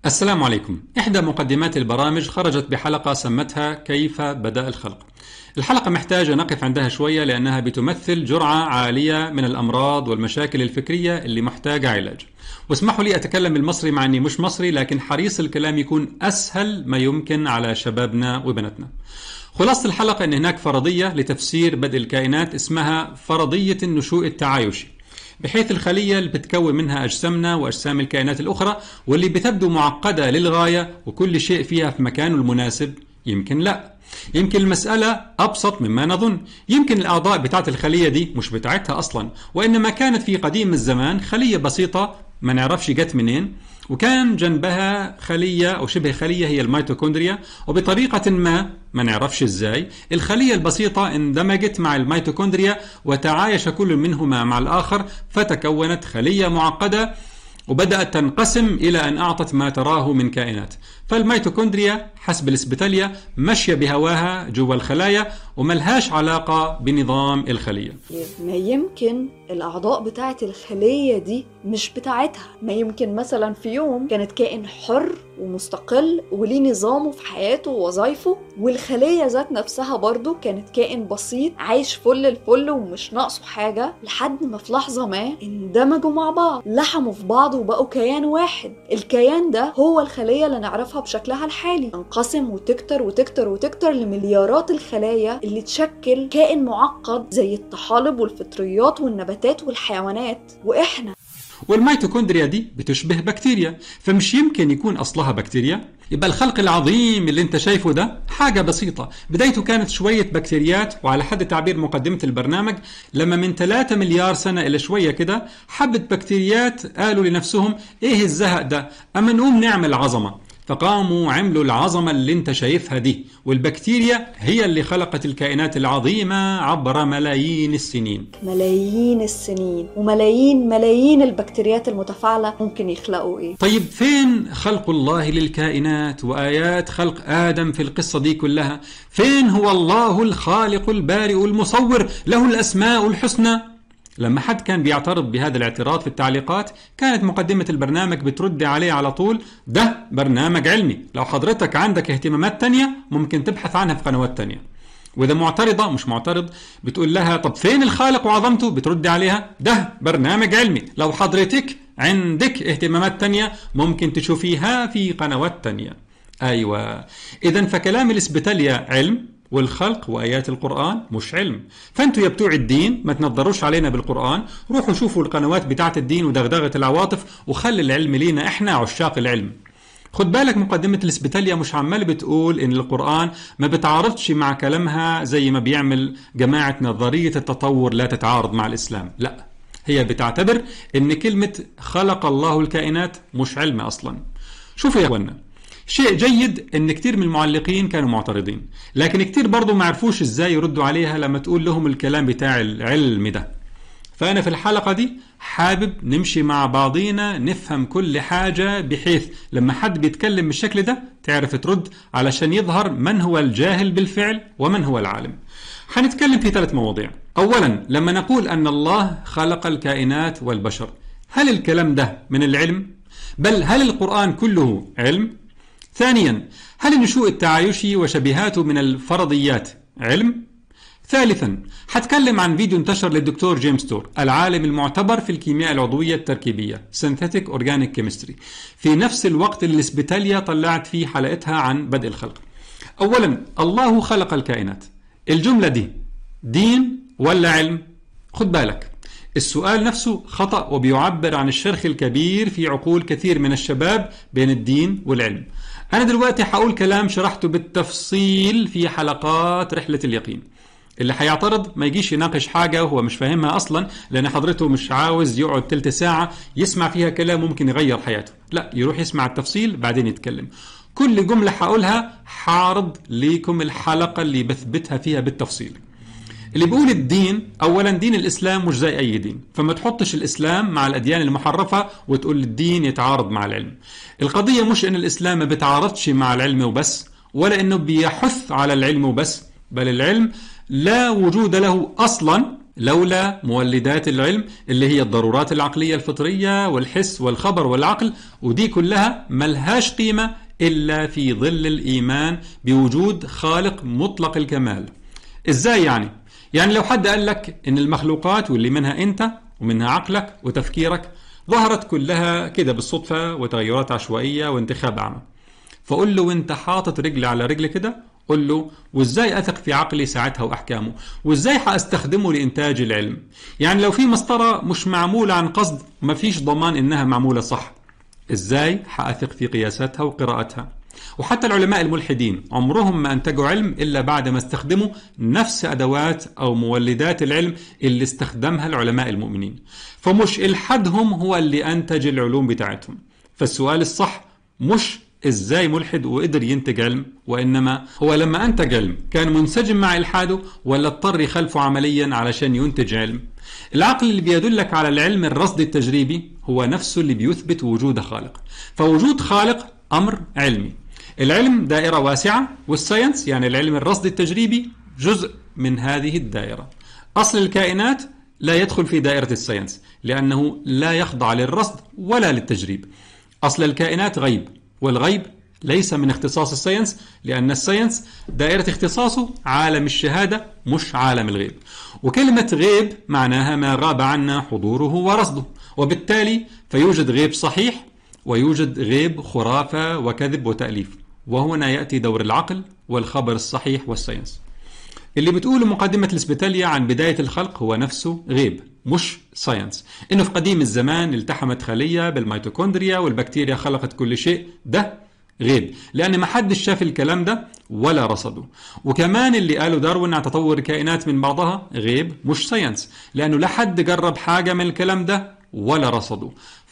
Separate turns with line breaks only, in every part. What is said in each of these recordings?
السلام عليكم. إحدى مقدمات البرامج خرجت بحلقة سمتها كيف بدأ الخلق. الحلقة محتاجة نقف عندها شوية لأنها بتمثل جرعة عالية من الأمراض والمشاكل الفكرية اللي محتاجة علاج. واسمحوا لي أتكلم المصري مع أني مش مصري لكن حريص الكلام يكون أسهل ما يمكن على شبابنا وبناتنا. خلاصة الحلقة أن هناك فرضية لتفسير بدء الكائنات اسمها فرضية النشوء التعايشي. بحيث الخلية اللي بتكون منها أجسامنا وأجسام الكائنات الأخرى واللي بتبدو معقدة للغاية وكل شيء فيها في مكانه المناسب يمكن لا يمكن المسألة أبسط مما نظن يمكن الأعضاء بتاعت الخلية دي مش بتاعتها أصلا وإنما كانت في قديم الزمان خلية بسيطة ما نعرفش جت منين وكان جنبها خلية أو شبه خلية هي الميتوكوندريا وبطريقة ما ما نعرفش ازاي الخلية البسيطة اندمجت مع الميتوكوندريا وتعايش كل منهما مع الآخر فتكونت خلية معقدة وبدأت تنقسم إلى أن أعطت ما تراه من كائنات فالميتوكوندريا حسب الاسبتاليا ماشية بهواها جوا الخلايا وملهاش علاقة بنظام الخلية
ما يمكن الأعضاء بتاعة الخلية دي مش بتاعتها ما يمكن مثلا في يوم كانت كائن حر ومستقل وليه نظامه في حياته ووظايفه والخلية ذات نفسها برضو كانت كائن بسيط عايش فل الفل ومش ناقصه حاجة لحد ما في لحظة ما اندمجوا مع بعض لحموا في بعض وبقوا كيان واحد الكيان ده هو الخلية اللي نعرفها بشكلها الحالي تنقسم وتكتر وتكتر وتكتر لمليارات الخلايا اللي تشكل كائن معقد زي الطحالب والفطريات والنباتات والحيوانات واحنا
والميتوكوندريا دي بتشبه بكتيريا فمش يمكن يكون أصلها بكتيريا يبقى الخلق العظيم اللي انت شايفه ده حاجة بسيطة بدايته كانت شوية بكتيريات وعلى حد تعبير مقدمة البرنامج لما من 3 مليار سنة إلى شوية كده حبة بكتيريات قالوا لنفسهم ايه الزهق ده اما نقوم نعمل عظمة فقاموا عملوا العظمة اللي انت شايفها دي والبكتيريا هي اللي خلقت الكائنات العظيمة عبر ملايين السنين
ملايين السنين وملايين ملايين البكتيريات المتفاعلة ممكن يخلقوا ايه
طيب فين خلق الله للكائنات وآيات خلق آدم في القصة دي كلها فين هو الله الخالق البارئ المصور له الأسماء الحسنى لما حد كان بيعترض بهذا الاعتراض في التعليقات كانت مقدمة البرنامج بترد عليه على طول ده برنامج علمي لو حضرتك عندك اهتمامات تانية ممكن تبحث عنها في قنوات تانية وإذا معترضة مش معترض بتقول لها طب فين الخالق وعظمته بترد عليها ده برنامج علمي لو حضرتك عندك اهتمامات تانية ممكن تشوفيها في قنوات تانية أيوة إذا فكلام الإسبيتاليا علم والخلق وآيات القرآن مش علم فأنتوا يا بتوع الدين ما تنظروش علينا بالقرآن روحوا شوفوا القنوات بتاعة الدين ودغدغة العواطف وخلي العلم لينا إحنا عشاق العلم خد بالك مقدمة الاسبيتاليا مش عمال بتقول إن القرآن ما بتعارضش مع كلامها زي ما بيعمل جماعة نظرية التطور لا تتعارض مع الإسلام لا هي بتعتبر إن كلمة خلق الله الكائنات مش علم أصلا شوفوا يا أخوانا شيء جيد ان كتير من المعلقين كانوا معترضين لكن كتير برضو ما عرفوش ازاي يردوا عليها لما تقول لهم الكلام بتاع العلم ده فأنا في الحلقة دي حابب نمشي مع بعضينا نفهم كل حاجة بحيث لما حد بيتكلم بالشكل ده تعرف ترد علشان يظهر من هو الجاهل بالفعل ومن هو العالم حنتكلم في ثلاث مواضيع أولا لما نقول أن الله خلق الكائنات والبشر هل الكلام ده من العلم؟ بل هل القرآن كله علم؟ ثانيا هل النشوء التعايشي وشبيهاته من الفرضيات علم؟ ثالثا حتكلم عن فيديو انتشر للدكتور جيمس تور العالم المعتبر في الكيمياء العضوية التركيبية Synthetic Organic Chemistry في نفس الوقت اللي اسبيتاليا طلعت فيه حلقتها عن بدء الخلق أولا الله خلق الكائنات الجملة دي دين ولا علم؟ خد بالك السؤال نفسه خطأ وبيعبر عن الشرخ الكبير في عقول كثير من الشباب بين الدين والعلم أنا دلوقتي حقول كلام شرحته بالتفصيل في حلقات رحلة اليقين اللي حيعترض ما يجيش يناقش حاجة وهو مش فاهمها أصلا لأن حضرته مش عاوز يقعد تلت ساعة يسمع فيها كلام ممكن يغير حياته لا يروح يسمع التفصيل بعدين يتكلم كل جملة حقولها حارض ليكم الحلقة اللي بثبتها فيها بالتفصيل اللي بيقول الدين اولا دين الاسلام مش زي اي دين فما تحطش الاسلام مع الاديان المحرفه وتقول الدين يتعارض مع العلم القضيه مش ان الاسلام ما بيتعارضش مع العلم وبس ولا انه بيحث على العلم وبس بل العلم لا وجود له اصلا لولا مولدات العلم اللي هي الضرورات العقلية الفطرية والحس والخبر والعقل ودي كلها ملهاش قيمة إلا في ظل الإيمان بوجود خالق مطلق الكمال إزاي يعني؟ يعني لو حد قال لك إن المخلوقات واللي منها أنت ومنها عقلك وتفكيرك ظهرت كلها كده بالصدفة وتغيرات عشوائية وانتخاب أعمى فقول له وانت حاطط رجل على رجل كده قل له وازاي اثق في عقلي ساعتها واحكامه وازاي حاستخدمه لانتاج العلم يعني لو في مسطره مش معموله عن قصد ما فيش ضمان انها معموله صح ازاي حاثق في قياساتها وقراءتها وحتى العلماء الملحدين عمرهم ما انتجوا علم الا بعد ما استخدموا نفس ادوات او مولدات العلم اللي استخدمها العلماء المؤمنين فمش الحادهم هو اللي انتج العلوم بتاعتهم فالسؤال الصح مش ازاي ملحد وقدر ينتج علم وانما هو لما انتج علم كان منسجم مع الحاده ولا اضطر يخلفه عمليا علشان ينتج علم العقل اللي بيدلك على العلم الرصد التجريبي هو نفسه اللي بيثبت وجود خالق فوجود خالق امر علمي العلم دائره واسعه والساينس يعني العلم الرصد التجريبي جزء من هذه الدائره اصل الكائنات لا يدخل في دائره الساينس لانه لا يخضع للرصد ولا للتجريب اصل الكائنات غيب والغيب ليس من اختصاص الساينس لأن الساينس دائرة اختصاصه عالم الشهادة مش عالم الغيب وكلمة غيب معناها ما غاب عنا حضوره ورصده وبالتالي فيوجد غيب صحيح ويوجد غيب خرافة وكذب وتأليف وهنا يأتي دور العقل والخبر الصحيح والساينس اللي بتقوله مقدمة الاسبيتاليا عن بداية الخلق هو نفسه غيب مش ساينس انه في قديم الزمان التحمت خلية بالميتوكوندريا والبكتيريا خلقت كل شيء ده غيب لان ما حدش شاف الكلام ده ولا رصده وكمان اللي قاله داروين عن تطور الكائنات من بعضها غيب مش ساينس لانه لا حد جرب حاجه من الكلام ده ولا رصده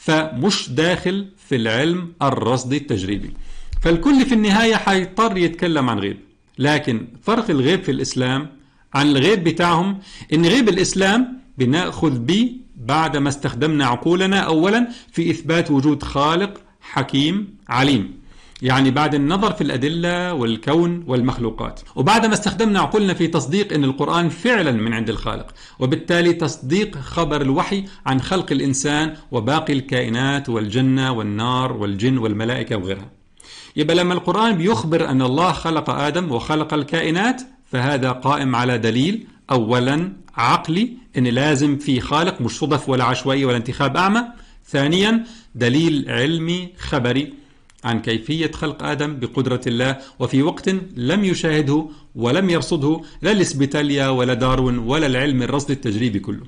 فمش داخل في العلم الرصدي التجريبي فالكل في النهايه حيضطر يتكلم عن غيب لكن فرق الغيب في الاسلام عن الغيب بتاعهم ان غيب الاسلام بناخذ به بعد ما استخدمنا عقولنا اولا في اثبات وجود خالق حكيم عليم يعني بعد النظر في الأدلة والكون والمخلوقات وبعد ما استخدمنا عقولنا في تصديق أن القرآن فعلا من عند الخالق وبالتالي تصديق خبر الوحي عن خلق الإنسان وباقي الكائنات والجنة والنار والجن والملائكة وغيرها يبقى لما القرآن بيخبر أن الله خلق آدم وخلق الكائنات فهذا قائم على دليل أولا عقلي أن لازم في خالق مش صدف ولا عشوائي ولا انتخاب أعمى ثانيا دليل علمي خبري عن كيفية خلق آدم بقدرة الله وفي وقت لم يشاهده ولم يرصده لا الاسبيتاليا ولا داروين ولا العلم الرصد التجريبي كله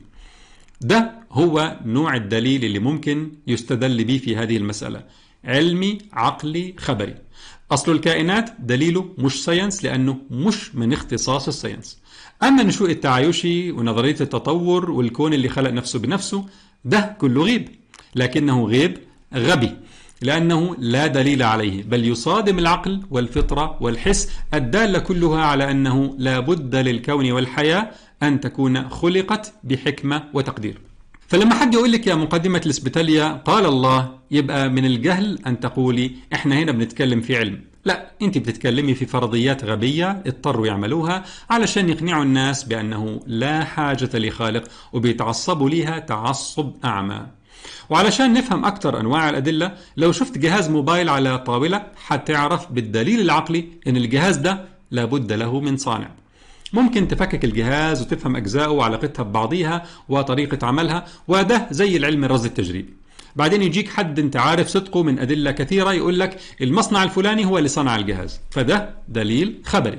ده هو نوع الدليل اللي ممكن يستدل به في هذه المسألة علمي عقلي خبري أصل الكائنات دليله مش ساينس لأنه مش من اختصاص الساينس أما النشوء التعايشي ونظرية التطور والكون اللي خلق نفسه بنفسه ده كله غيب لكنه غيب غبي لأنه لا دليل عليه بل يصادم العقل والفطرة والحس الدالة كلها على أنه لا بد للكون والحياة أن تكون خلقت بحكمة وتقدير فلما حد يقول لك يا مقدمة الاسبيتاليا قال الله يبقى من الجهل أن تقولي إحنا هنا بنتكلم في علم لا أنت بتتكلمي في فرضيات غبية اضطروا يعملوها علشان يقنعوا الناس بأنه لا حاجة لخالق وبيتعصبوا ليها تعصب أعمى وعلشان نفهم أكثر أنواع الأدلة لو شفت جهاز موبايل على طاولة حتعرف بالدليل العقلي أن الجهاز ده لابد له من صانع ممكن تفكك الجهاز وتفهم أجزائه وعلاقتها ببعضيها وطريقة عملها وده زي العلم الرصد التجريبي بعدين يجيك حد انت عارف صدقه من أدلة كثيرة يقول لك المصنع الفلاني هو اللي صنع الجهاز فده دليل خبري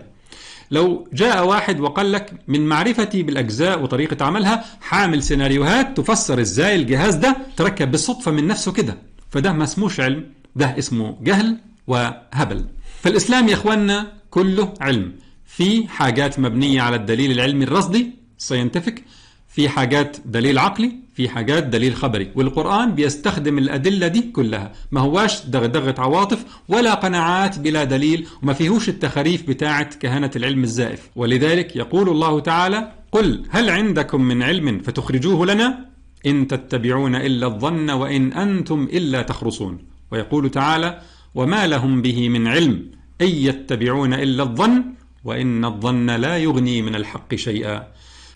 لو جاء واحد وقال لك من معرفتي بالأجزاء وطريقة عملها حامل سيناريوهات تفسر ازاي الجهاز ده تركب بالصدفة من نفسه كده فده ما اسموش علم ده اسمه جهل وهبل فالإسلام يا إخواننا كله علم في حاجات مبنية على الدليل العلمي الرصدي ساينتفك في حاجات دليل عقلي في حاجات دليل خبري والقرآن بيستخدم الأدلة دي كلها ما هواش دغدغة عواطف ولا قناعات بلا دليل وما فيهوش التخاريف بتاعة كهنة العلم الزائف ولذلك يقول الله تعالى قل هل عندكم من علم فتخرجوه لنا إن تتبعون إلا الظن وإن أنتم إلا تخرصون ويقول تعالى وما لهم به من علم إن يتبعون إلا الظن وإن الظن لا يغني من الحق شيئا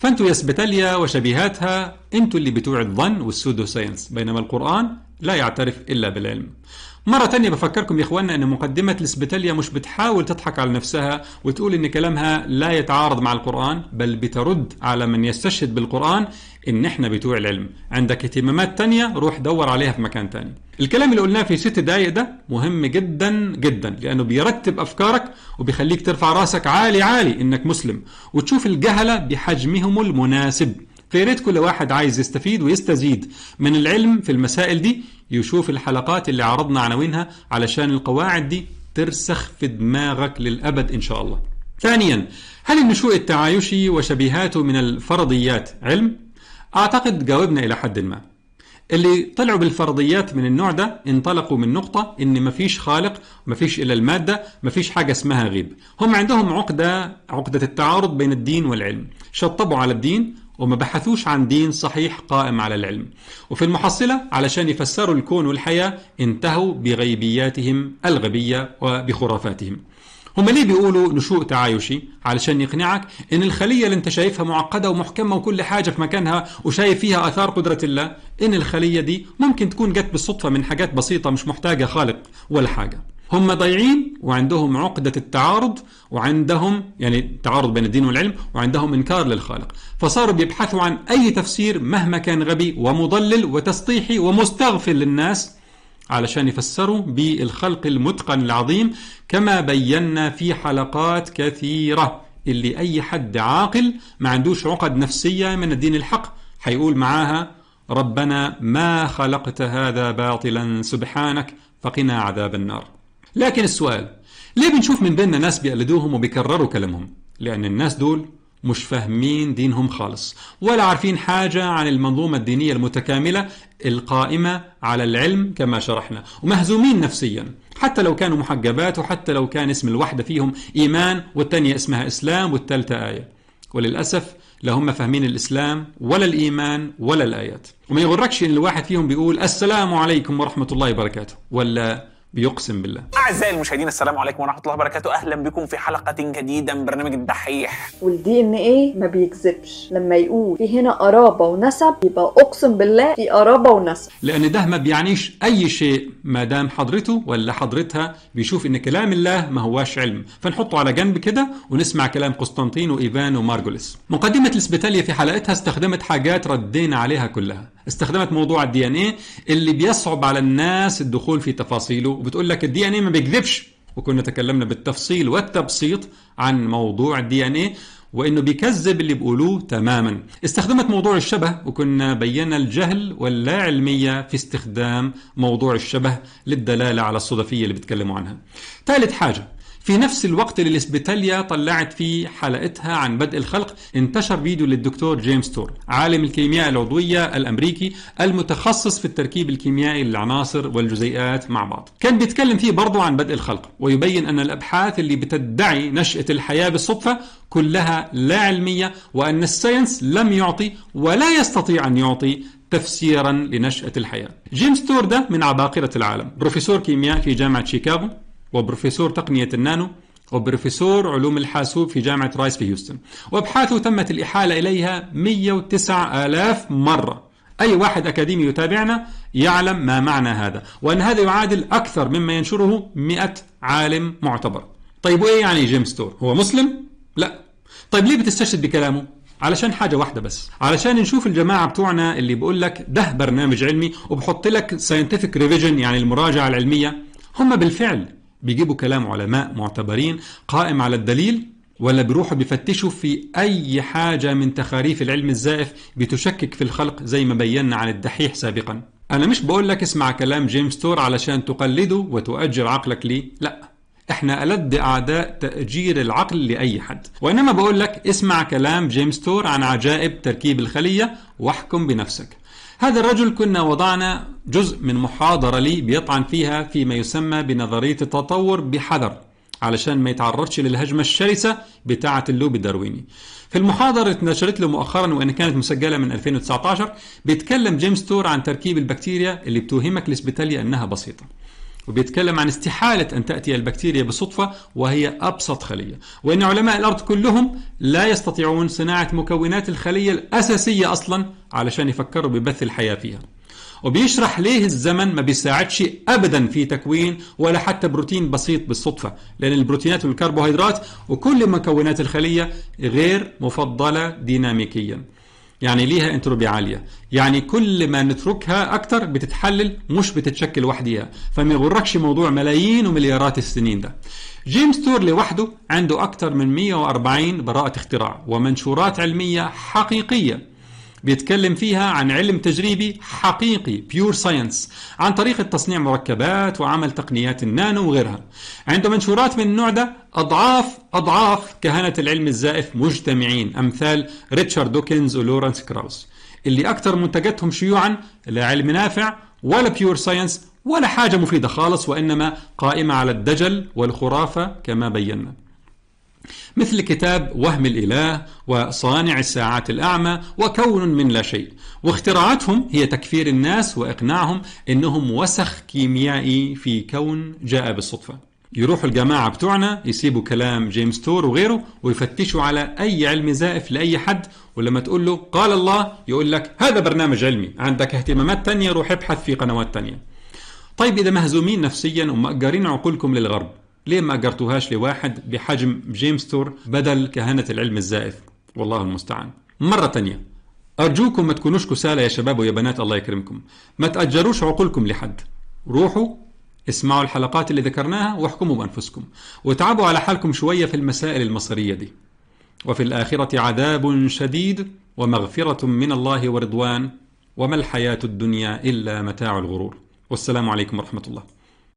فانتوا يا سبتاليا وشبيهاتها انتوا اللي بتوع الظن والسودو ساينس بينما القرآن لا يعترف إلا بالعلم مرة تانية بفكركم يا إخواننا أن مقدمة الإسبيتالية مش بتحاول تضحك على نفسها وتقول أن كلامها لا يتعارض مع القرآن بل بترد على من يستشهد بالقرآن إن إحنا بتوع العلم عندك اهتمامات تانية روح دور عليها في مكان تاني الكلام اللي قلناه في ست دقايق ده مهم جدا جدا لأنه بيرتب أفكارك وبيخليك ترفع راسك عالي عالي إنك مسلم وتشوف الجهلة بحجمهم المناسب فيا ريت كل واحد عايز يستفيد ويستزيد من العلم في المسائل دي يشوف الحلقات اللي عرضنا عناوينها علشان القواعد دي ترسخ في دماغك للأبد إن شاء الله ثانيا هل النشوء التعايشي وشبيهاته من الفرضيات علم؟ أعتقد جاوبنا إلى حد ما اللي طلعوا بالفرضيات من النوع ده انطلقوا من نقطة إن مفيش خالق مفيش إلا المادة مفيش حاجة اسمها غيب هم عندهم عقدة عقدة التعارض بين الدين والعلم شطبوا على الدين وما بحثوش عن دين صحيح قائم على العلم وفي المحصلة علشان يفسروا الكون والحياة انتهوا بغيبياتهم الغبية وبخرافاتهم هم ليه بيقولوا نشوء تعايشي علشان يقنعك ان الخليه اللي انت شايفها معقده ومحكمه وكل حاجه في مكانها وشايف فيها اثار قدره الله ان الخليه دي ممكن تكون جت بالصدفه من حاجات بسيطه مش محتاجه خالق ولا حاجه هم ضايعين وعندهم عقدة التعارض وعندهم يعني تعارض بين الدين والعلم وعندهم إنكار للخالق فصاروا بيبحثوا عن أي تفسير مهما كان غبي ومضلل وتسطيحي ومستغفل للناس علشان يفسروا بالخلق المتقن العظيم كما بينا في حلقات كثيرة اللي أي حد عاقل ما عندوش عقد نفسية من الدين الحق حيقول معاها ربنا ما خلقت هذا باطلا سبحانك فقنا عذاب النار لكن السؤال ليه بنشوف من بيننا ناس بيقلدوهم وبيكرروا كلامهم لأن الناس دول مش فاهمين دينهم خالص ولا عارفين حاجة عن المنظومة الدينية المتكاملة القائمة على العلم كما شرحنا ومهزومين نفسيا حتى لو كانوا محجبات وحتى لو كان اسم الوحدة فيهم إيمان والتانية اسمها إسلام والتالتة آية وللأسف لا هم فاهمين الإسلام ولا الإيمان ولا الآيات وما يغركش إن الواحد فيهم بيقول السلام عليكم ورحمة الله وبركاته ولا بيقسم بالله
أعزائي المشاهدين السلام عليكم ورحمة الله وبركاته أهلا بكم في حلقة جديدة من برنامج الدحيح
والدي ان ايه ما بيكذبش لما يقول في هنا قرابه ونسب يبقى اقسم بالله في قرابه ونسب
لأن ده ما بيعنيش أي شيء ما دام حضرته ولا حضرتها بيشوف إن كلام الله ما هواش علم فنحطه على جنب كده ونسمع كلام قسطنطين وإيفان ومارجوليس مقدمة الإسبيتالية في حلقتها استخدمت حاجات ردينا عليها كلها استخدمت موضوع الدي ان ايه اللي بيصعب على الناس الدخول في تفاصيله وبتقول لك الدي ان ايه ما بيكذبش وكنا تكلمنا بالتفصيل والتبسيط عن موضوع الدي ان ايه وانه بيكذب اللي بيقولوه تماما استخدمت موضوع الشبه وكنا بينا الجهل واللا علميه في استخدام موضوع الشبه للدلاله على الصدفيه اللي بيتكلموا عنها ثالث حاجه في نفس الوقت اللي الاسبيتاليا طلعت فيه حلقتها عن بدء الخلق انتشر فيديو للدكتور جيمس تور عالم الكيمياء العضوية الأمريكي المتخصص في التركيب الكيميائي للعناصر والجزيئات مع بعض كان بيتكلم فيه برضو عن بدء الخلق ويبين أن الأبحاث اللي بتدعي نشأة الحياة بالصدفة كلها لا علمية وأن الساينس لم يعطي ولا يستطيع أن يعطي تفسيرا لنشأة الحياة جيمس تور ده من عباقرة العالم بروفيسور كيمياء في جامعة شيكاغو وبروفيسور تقنية النانو وبروفيسور علوم الحاسوب في جامعة رايس في هيوستن وابحاثه تمت الإحالة إليها 109 آلاف مرة أي واحد أكاديمي يتابعنا يعلم ما معنى هذا وأن هذا يعادل أكثر مما ينشره 100 عالم معتبر طيب وإيه يعني جيمس تور هو مسلم؟ لا طيب ليه بتستشهد بكلامه؟ علشان حاجة واحدة بس علشان نشوف الجماعة بتوعنا اللي بيقول لك ده برنامج علمي وبحط لك scientific revision يعني المراجعة العلمية هم بالفعل بيجيبوا كلام علماء معتبرين قائم على الدليل ولا بيروحوا بيفتشوا في أي حاجة من تخاريف العلم الزائف بتشكك في الخلق زي ما بينا عن الدحيح سابقا أنا مش بقول لك اسمع كلام جيمس تور علشان تقلده وتؤجر عقلك ليه لا احنا ألد أعداء تأجير العقل لأي حد وإنما بقول لك اسمع كلام جيمس تور عن عجائب تركيب الخلية واحكم بنفسك هذا الرجل كنا وضعنا جزء من محاضرة لي بيطعن فيها فيما يسمى بنظرية التطور بحذر علشان ما يتعرضش للهجمة الشرسة بتاعة اللوب الدارويني في المحاضرة اتنشرت له مؤخرا وإن كانت مسجلة من 2019 بيتكلم جيمس تور عن تركيب البكتيريا اللي بتوهمك الاسبيتاليا أنها بسيطة وبيتكلم عن استحالة أن تأتي البكتيريا بالصدفة وهي أبسط خلية وأن علماء الأرض كلهم لا يستطيعون صناعة مكونات الخلية الأساسية أصلا علشان يفكروا ببث الحياة فيها وبيشرح ليه الزمن ما بيساعدش ابدا في تكوين ولا حتى بروتين بسيط بالصدفه لان البروتينات والكربوهيدرات وكل مكونات الخليه غير مفضله ديناميكيا يعني ليها انتروبي عاليه يعني كل ما نتركها اكتر بتتحلل مش بتتشكل وحديها فما يغركش موضوع ملايين ومليارات السنين ده جيمس تور لوحده عنده اكتر من 140 براءه اختراع ومنشورات علميه حقيقيه بيتكلم فيها عن علم تجريبي حقيقي بيور ساينس عن طريقة تصنيع مركبات وعمل تقنيات النانو وغيرها عنده منشورات من النوع ده أضعاف أضعاف كهنة العلم الزائف مجتمعين أمثال ريتشارد دوكنز ولورنس كراوس اللي أكثر منتجاتهم شيوعا لا علم نافع ولا بيور ساينس ولا حاجة مفيدة خالص وإنما قائمة على الدجل والخرافة كما بينا مثل كتاب وهم الإله وصانع الساعات الأعمى وكون من لا شيء واختراعاتهم هي تكفير الناس وإقناعهم أنهم وسخ كيميائي في كون جاء بالصدفة يروحوا الجماعة بتوعنا يسيبوا كلام جيمس تور وغيره ويفتشوا على أي علم زائف لأي حد ولما تقول له قال الله يقول لك هذا برنامج علمي عندك اهتمامات تانية روح ابحث في قنوات تانية طيب إذا مهزومين نفسيا ومأجرين عقولكم للغرب ليه ما أجرتوهاش لواحد بحجم جيمس تور بدل كهنة العلم الزائف والله المستعان مرة تانية أرجوكم ما تكونوش كسالى يا شباب ويا بنات الله يكرمكم ما تأجروش عقولكم لحد روحوا اسمعوا الحلقات اللي ذكرناها واحكموا بأنفسكم وتعبوا على حالكم شوية في المسائل المصيرية دي وفي الآخرة عذاب شديد ومغفرة من الله ورضوان وما الحياة الدنيا إلا متاع الغرور والسلام عليكم ورحمة الله